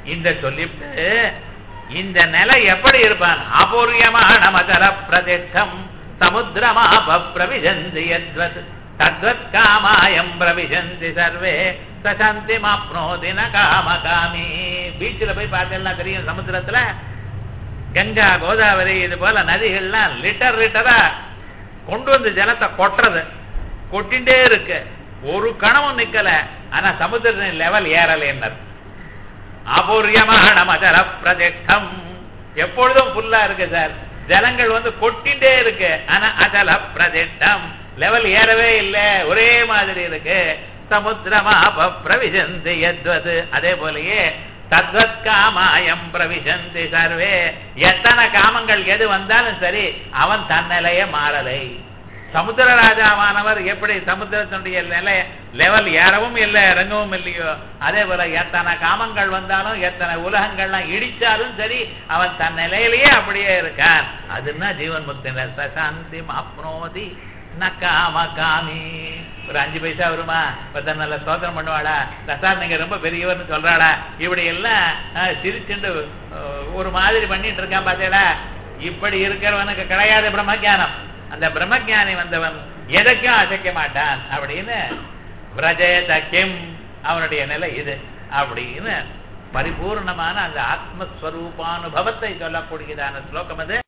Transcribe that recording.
இந்த சொல்லிவிட்டு இந்த நிலை எப்படி இருப்பான் அபூர்யமான மதர பிரதிஷ்டம் சமுத்திரமாப பிரவிஜந்தி யத்வத் தத்வத் காமாயம் பிரவிஜந்தி சர்வே சசாந்தி மாப்னோதி ந காம காமி பீச்சில் போய் பார்த்தேன்னா தெரியும் சமுத்திரத்துல கங்கா கோதாவரி இது போல நதிகள்லாம் லிட்டர் லிட்டரா கொண்டு வந்து ஜலத்தை கொட்டுறது கொட்டிண்டே இருக்கு ஒரு கணமும் நிக்கல ஆனா சமுத்திரத்தின் லெவல் ஏறலைன்னர் அபூர்யமான மதர பிரதிஷ்டம் எப்பொழுதும் ஃபுல்லா இருக்கு சார் ஜலங்கள் வந்து கொட்டிண்டே இருக்கு ஆனா அஜல பிரதிஷ்டம் லெவல் ஏறவே இல்லை ஒரே மாதிரி இருக்கு சமுத்திரமாப பிரவிசந்தி எத்வது அதே போலயே தத்வத் காமாயம் பிரவிசந்தி சர்வே எத்தனை காமங்கள் எது வந்தாலும் சரி அவன் தன்னிலைய மாறலை சமுத்திர ராஜாவானவர் எப்படி சமுத்திரத்தினுடைய நிலை லெவல் ஏறவும் இல்லை இறங்கவும் இல்லையோ அதே போல எத்தனை காமங்கள் வந்தாலும் எத்தனை உலகங்கள்லாம் இடிச்சாலும் சரி அவன் தன் நிலையிலேயே அப்படியே இருக்கான் அதுன்னா ஜீவன் முக்தினர் சசாந்தி அப்னோதி ந காம காமி ஒரு அஞ்சு பைசா வருமா பத்த நல்ல ஸ்தோத்திரம் பண்ணுவாளா பிரசாத் நீங்க ரொம்ப பெரியவர்னு சொல்றாளா இப்படி எல்லாம் அஹ், சிரிச்சுண்டு அஹ், ஒரு மாதிரி பண்ணிட்டு இருக்கான் பார்த்தேடா இப்படி இருக்கிறவனுக்கு கிடையாது பிரம்மஜானம் அந்த பிரம்மஜானி வந்தவன் எதைக்கும் அசைக்க மாட்டான் அப்படின்னு பிரஜயத கிம் அவனுடைய நிலை இது அப்படின்னு பரிபூர்ணமான அந்த ஆத்மஸ்வரூபானுபவத்தை சொல்லக்கூடியதான ஸ்லோகம் அது